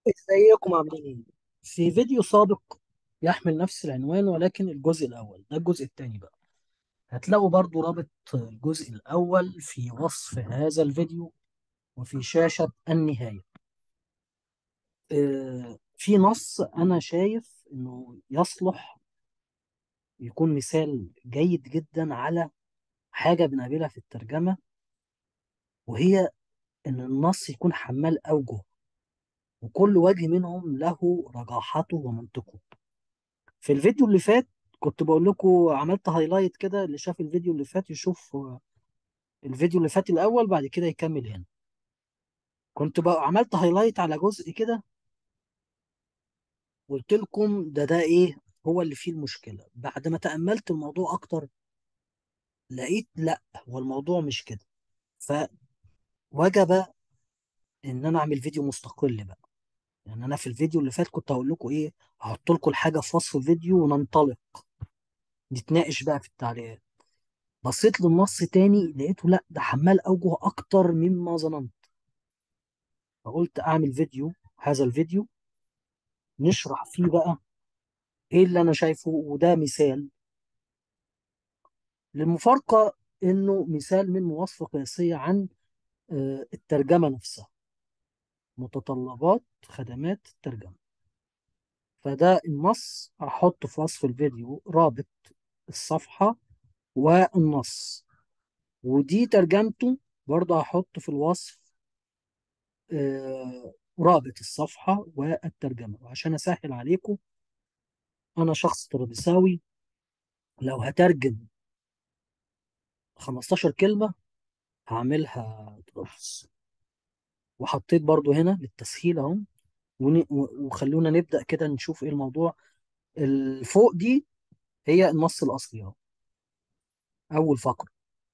ازيكم عاملين ايه؟ في فيديو سابق يحمل نفس العنوان ولكن الجزء الأول ده الجزء الثاني بقى هتلاقوا برضو رابط الجزء الأول في وصف هذا الفيديو وفي شاشة النهاية آه، في نص أنا شايف إنه يصلح يكون مثال جيد جدا على حاجة بنقابلها في الترجمة وهي إن النص يكون حمال أوجه وكل وجه منهم له رجاحته ومنطقه في الفيديو اللي فات كنت بقول لكم عملت هايلايت كده اللي شاف الفيديو اللي فات يشوف الفيديو اللي فات الاول بعد كده يكمل هنا كنت بقى عملت هايلايت على جزء كده قلت لكم ده ده ايه هو اللي فيه المشكله بعد ما تاملت الموضوع اكتر لقيت لا هو الموضوع مش كده فوجب ان انا اعمل فيديو مستقل بقى يعني انا في الفيديو اللي فات كنت هقول لكم ايه هحط لكم الحاجه في وصف الفيديو وننطلق نتناقش بقى في التعليقات بصيت للنص تاني لقيته لا ده حمال اوجه اكتر مما ظننت فقلت اعمل فيديو هذا الفيديو نشرح فيه بقى ايه اللي انا شايفه وده مثال للمفارقة انه مثال من مواصفة قياسية عن آه، الترجمة نفسها متطلبات خدمات الترجمة فده النص هحط في وصف الفيديو رابط الصفحة والنص ودي ترجمته برضه هحط في الوصف آه، رابط الصفحة والترجمة وعشان أسهل عليكم أنا شخص ترابيساوي لو هترجم 15 كلمة هعملها ترابيس وحطيت برضو هنا للتسهيل اهو ون- وخلونا نبدأ كده نشوف ايه الموضوع الفوق دي هي النص الأصلي اهو أول فقرة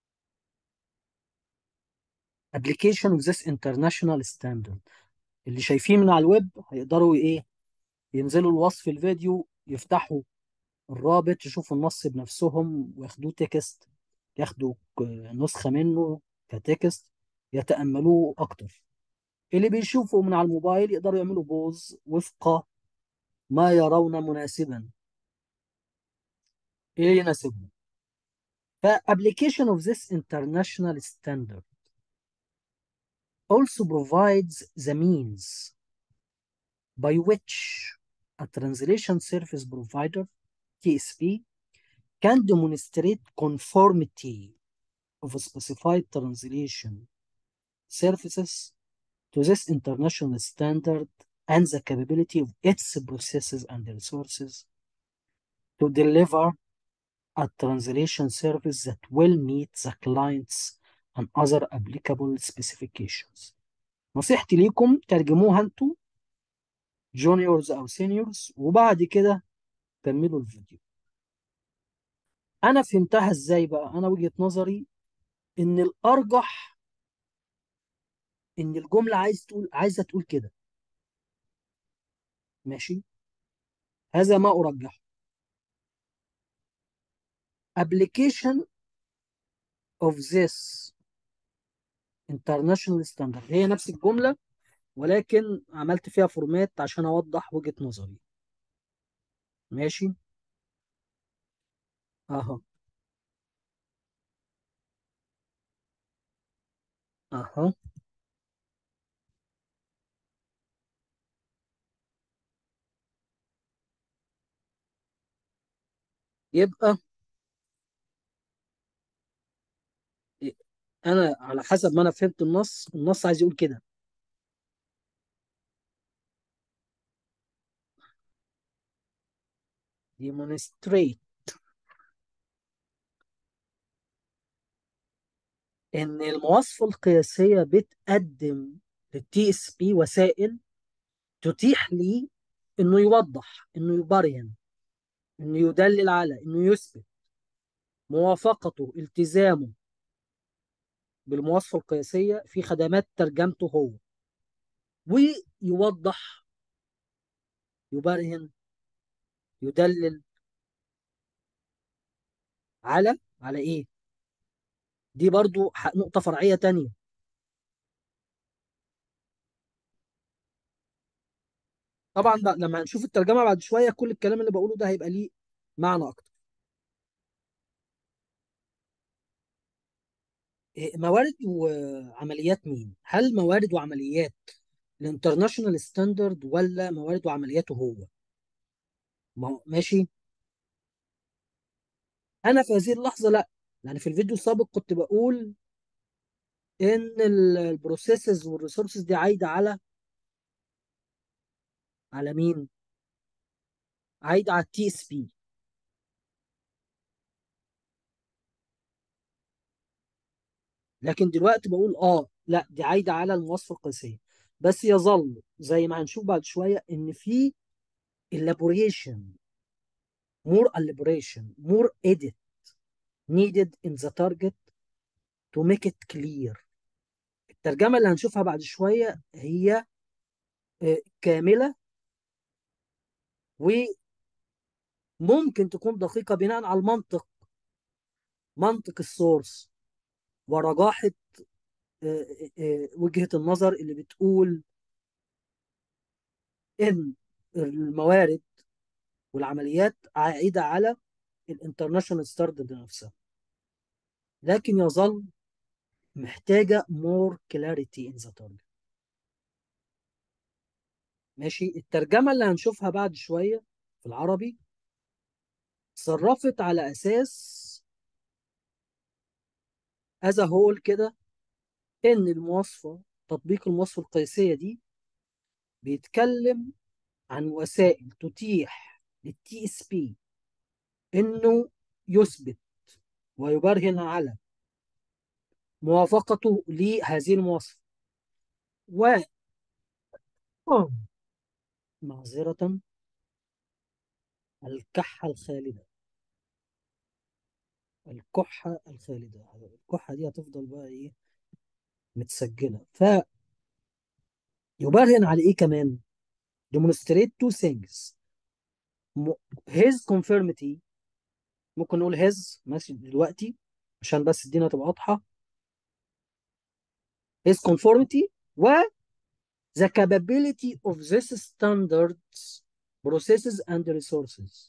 application of this international standard اللي شايفين من على الويب هيقدروا ايه ينزلوا الوصف الفيديو يفتحوا الرابط يشوفوا النص بنفسهم وياخدوه تكست ياخدوا ك- نسخة منه كتكست يتأملوه أكتر اللي بيشوفوا من على الموبايل يقدروا يعملوا بوز وفق ما يرون مناسبا ايه يناسبهم ف application of this international standard also provides the means by which a translation service provider TSP can demonstrate conformity of a specified translation services to this international standard and the capability of its processes and resources to deliver a translation service that will meet the clients and other applicable specifications. نصيحتي ليكم ترجموها انتوا جونيورز او سينيورز وبعد كده كملوا الفيديو. انا فهمتها ازاي بقى؟ انا وجهة نظري ان الارجح ان الجملة عايز تقول عايزة تقول كده. ماشي؟ هذا ما ارجحه. application of this international standard هي نفس الجملة ولكن عملت فيها فورمات عشان اوضح وجهة نظري ماشي اهو اهو يبقى انا على حسب ما انا فهمت النص النص عايز يقول كده demonstrate ان المواصفة القياسية بتقدم للتي اس بي وسائل تتيح لي انه يوضح انه يبرهن انه يدلل على انه يثبت موافقته التزامه بالمواصفة القياسية في خدمات ترجمته هو ويوضح يبرهن يدلل على على ايه دي برضو ح- نقطة فرعية تانية طبعا بقى لما هنشوف الترجمة بعد شوية كل الكلام اللي بقوله ده هيبقى ليه معنى أكتر إيه، موارد وعمليات مين؟ هل موارد وعمليات الانترناشونال ستاندرد ولا موارد وعملياته هو؟ ما هو- ماشي انا في هذه اللحظه لا يعني في الفيديو السابق كنت بقول ان البروسيسز والريسورسز دي عايده على على مين؟ عايده على التي اس بي لكن دلوقتي بقول اه لا دي عايده على المواصفه القياسيه بس يظل زي ما هنشوف بعد شويه ان في elaboration more elaboration more edit needed in the target to make it clear الترجمه اللي هنشوفها بعد شويه هي آه، كامله وممكن تكون دقيقه بناء على المنطق منطق السورس ورجاحه آه، آه، وجهه النظر اللي بتقول ان الموارد والعمليات عائده على الانترناشونال ستاندرد نفسها لكن يظل محتاجه more clarity in the target ماشي الترجمه اللي هنشوفها بعد شويه في العربي صرفت على اساس از هول كده ان المواصفه تطبيق المواصفه القياسيه دي بيتكلم عن وسائل تتيح للتي اس بي انه يثبت ويبرهن على موافقته لهذه المواصفه و آه، معذرة الكحة الخالدة الكحة الخالدة الكحة دي هتفضل بقى ايه متسجلة فيبرهن على ايه كمان demonstrate two things م- his conformity ممكن نقول his ماشي دلوقتي عشان بس الدنيا تبقى واضحة his conformity و the capability of this standards processes and resources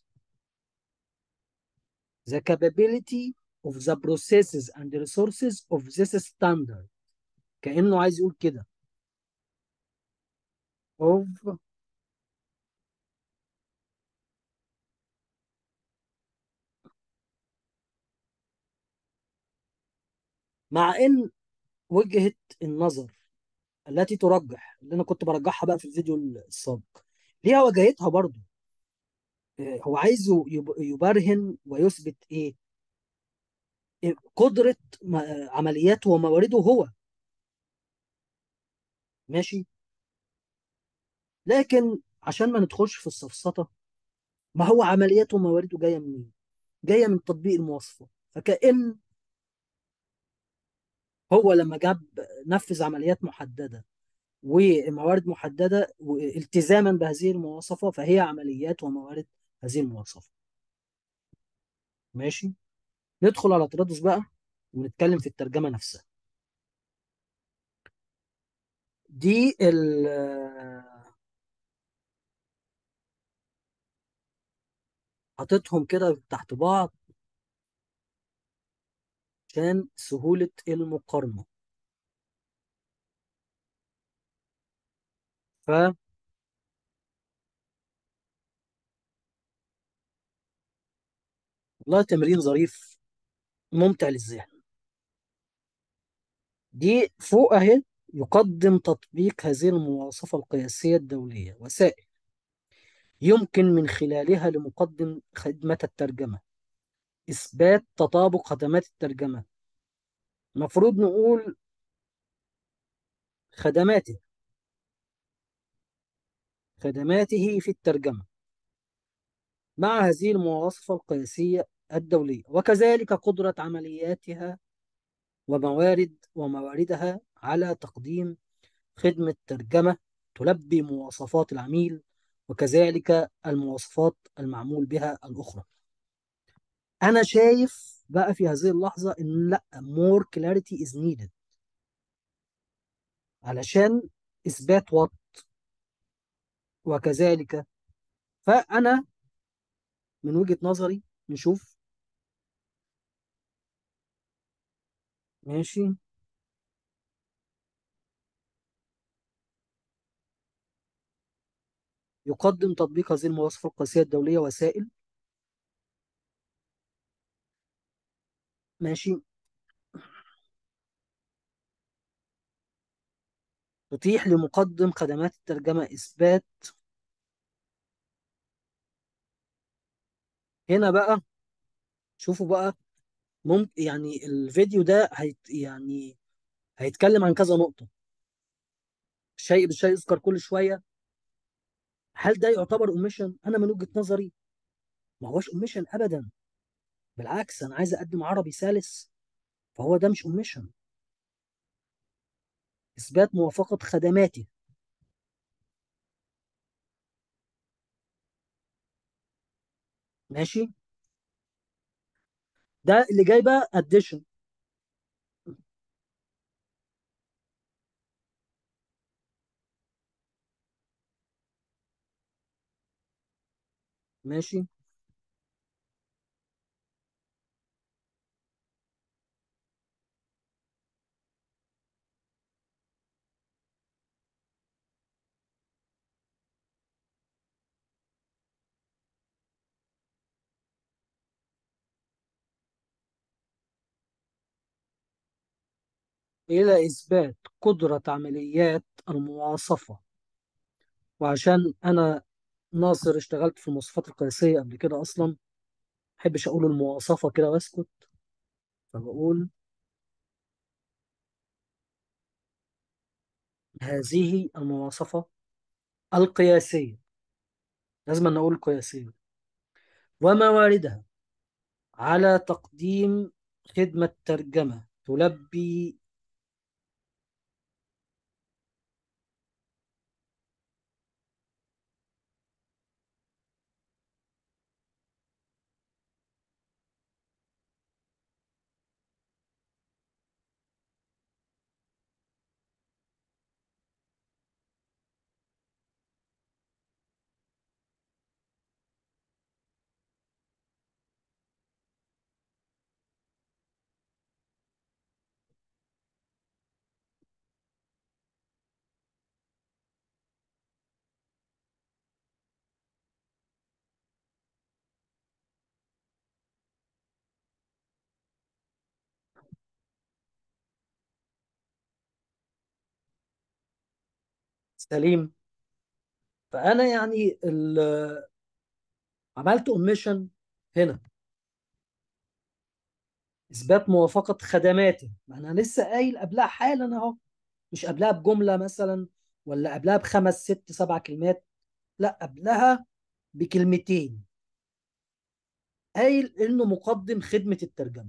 the capability of the processes and resources of this standard كأنه عايز يقول كده of مع ان وجهة النظر التي ترجح اللي انا كنت برجحها بقى في الفيديو السابق ليها وجهتها برضو آه، هو عايز يب- يبرهن ويثبت ايه إيه؟ قدرة م- آه، عملياته وموارده هو ماشي لكن عشان ما ندخلش في السفسطة ما هو عملياته وموارده جاية منين جاية من تطبيق المواصفة فكأن هو لما جاب نفذ عمليات محددة وموارد محددة والتزاما بهذه المواصفة فهي عمليات وموارد هذه المواصفة ماشي ندخل على ترادس بقى ونتكلم في الترجمة نفسها دي ال حاططهم كده تحت بعض عشان سهولة المقارنة ف والله تمرين ظريف ممتع للذهن دي فوق اهي يقدم تطبيق هذه المواصفة القياسية الدولية وسائل يمكن من خلالها لمقدم خدمة الترجمة إثبات تطابق خدمات الترجمة المفروض نقول خدماته خدماته في الترجمة مع هذه المواصفة القياسية الدولية وكذلك قدرة عملياتها وموارد ومواردها على تقديم خدمة ترجمة تلبي مواصفات العميل وكذلك المواصفات المعمول بها الأخرى أنا شايف بقى في هذه اللحظة إن لا more clarity is needed علشان إثبات وات وكذلك فأنا من وجهة نظري نشوف ماشي يقدم تطبيق هذه المواصفة القياسية الدولية وسائل ماشي تتيح لمقدم خدمات الترجمة إثبات هنا بقى شوفوا بقى ممكن يعني الفيديو ده هيت يعني هيتكلم عن كذا نقطة شيء بالشيء يذكر كل شوية هل ده يعتبر اوميشن انا من وجهة نظري ما هوش اوميشن ابدا بالعكس انا عايز اقدم عربي سلس فهو ده مش اوميشن اثبات موافقة خدماتي ماشي ده اللي جاي بقى اديشن ماشي الى اثبات قدرة عمليات المواصفة وعشان انا ناصر اشتغلت في المواصفات القياسية قبل كده اصلا ما بحبش اقول المواصفة كده واسكت فبقول هذه المواصفة القياسية لازم أن أقول قياسية ومواردها على تقديم خدمة ترجمة تلبي سليم فأنا يعني ال- عملت اوميشن هنا إثبات موافقة خدماته ما أنا لسه قايل قبلها حالا أهو مش قبلها بجملة مثلا ولا قبلها بخمس ست سبع كلمات لا قبلها بكلمتين قايل إنه مقدم خدمة الترجمة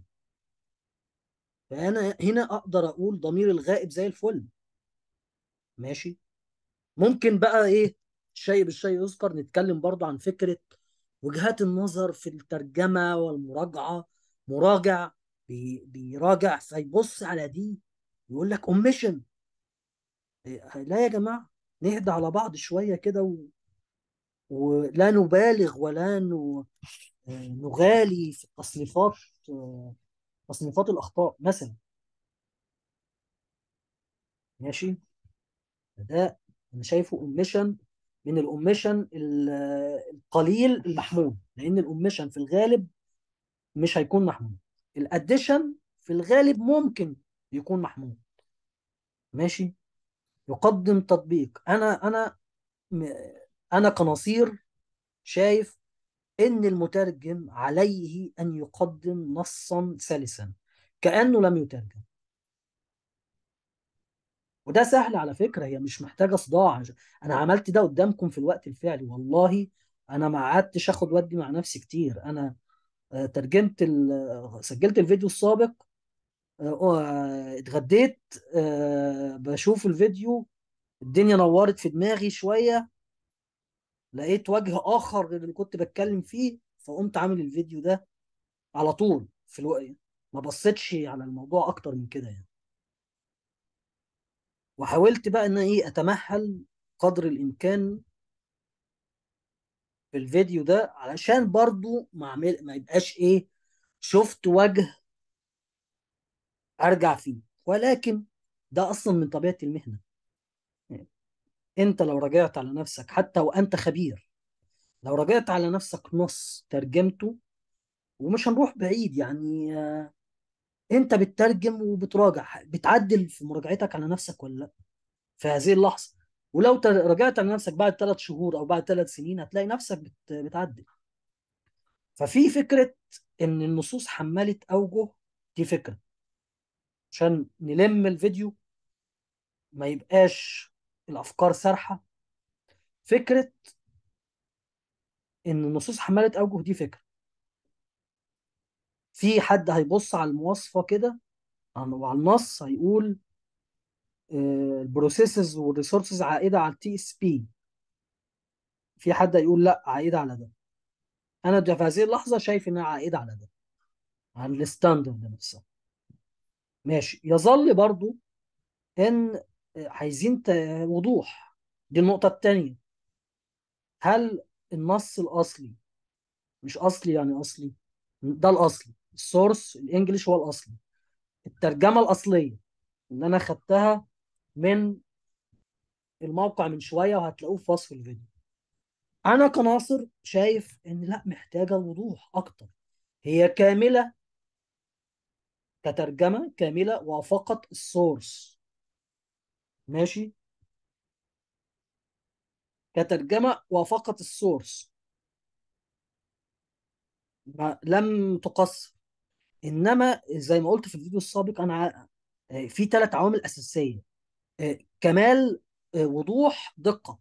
فأنا هنا أقدر أقول ضمير الغائب زي الفل ماشي ممكن بقى ايه الشيء بالشيء يذكر نتكلم برضو عن فكرة وجهات النظر في الترجمة والمراجعة مراجع بي بيراجع فيبص على دي يقول لك اوميشن لا يا جماعة نهدى على بعض شوية كده و... ولا نبالغ ولا ن... نغالي في التصنيفات تصنيفات الأخطاء مثلا ماشي ده انا شايفه اوميشن من الاوميشن القليل المحمود لان الاوميشن في الغالب مش هيكون محمود الاديشن في الغالب ممكن يكون محمود ماشي يقدم تطبيق انا انا م- انا كنصير شايف ان المترجم عليه ان يقدم نصا سلسا كانه لم يترجم وده سهل على فكرة هي مش محتاجة صداع أنا عملت ده قدامكم في الوقت الفعلي والله أنا ما قعدتش آخد ودي مع نفسي كتير أنا آه، ترجمت ال- آه، سجلت الفيديو السابق آه، آه، اتغديت آه، بشوف الفيديو الدنيا نورت في دماغي شوية لقيت وجه آخر غير اللي كنت بتكلم فيه فقمت عامل الفيديو ده على طول في الوقت ما بصيتش على الموضوع أكتر من كده يعني وحاولت بقى ان ايه اتمهل قدر الامكان في الفيديو ده علشان برضو ما اعمل ما يبقاش ايه شفت وجه ارجع فيه ولكن ده اصلا من طبيعة المهنة يعني انت لو رجعت على نفسك حتى وانت خبير لو رجعت على نفسك نص ترجمته ومش هنروح بعيد يعني آه، انت بتترجم وبتراجع بتعدل في مراجعتك على نفسك ولا لا في هذه اللحظة ولو ت- رجعت على نفسك بعد ثلاث شهور او بعد ثلاث سنين هتلاقي نفسك بت... بتعدل ففي فكرة ان النصوص حمالة اوجه دي فكرة عشان نلم الفيديو ما يبقاش الافكار سارحة فكرة ان النصوص حمالة اوجه دي فكرة في حد هيبص على المواصفة كده وعلى النص هيقول البروسيسز والريسورسز عائدة على التي اس بي في حد هيقول لا عائدة على ده انا ده في هذه اللحظة شايف انها عائدة على ده على الستاندرد نفسها ماشي يظل برضو ان عايزين ت- وضوح دي النقطة التانية هل النص الأصلي مش أصلي يعني أصلي ده الأصلي السورس الإنجليش هو الأصلي الترجمة الأصلية اللي أنا خدتها من الموقع من شوية وهتلاقوه في وصف الفيديو أنا كناصر شايف إن لا محتاجة وضوح أكتر هي كاملة كترجمة كاملة وفقط السورس ماشي كترجمة وفقط السورس ما لم تقصر انما زي ما قلت في الفيديو السابق انا ع- آه، في ثلاث عوامل اساسيه آه، كمال آه، وضوح دقه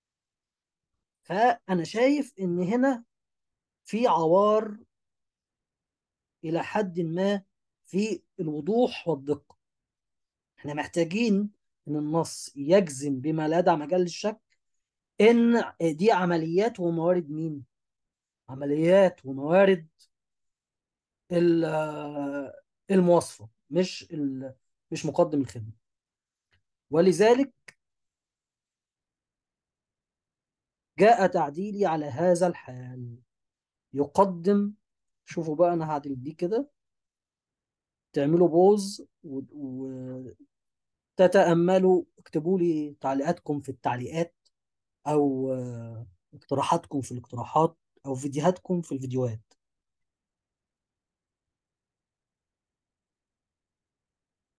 فانا شايف ان هنا في عوار الى حد ما في الوضوح والدقه احنا محتاجين ان النص يجزم بما لا يدع مجال للشك ان دي عمليات وموارد مين عمليات وموارد ال- آه، المواصفه مش ال- مش مقدم الخدمه ولذلك جاء تعديلي على هذا الحال يقدم شوفوا بقى انا هعدل دي كده تعملوا بوز وتتأملوا اكتبوا لي تعليقاتكم في التعليقات او آه، اقتراحاتكم في الاقتراحات او فيديوهاتكم في الفيديوهات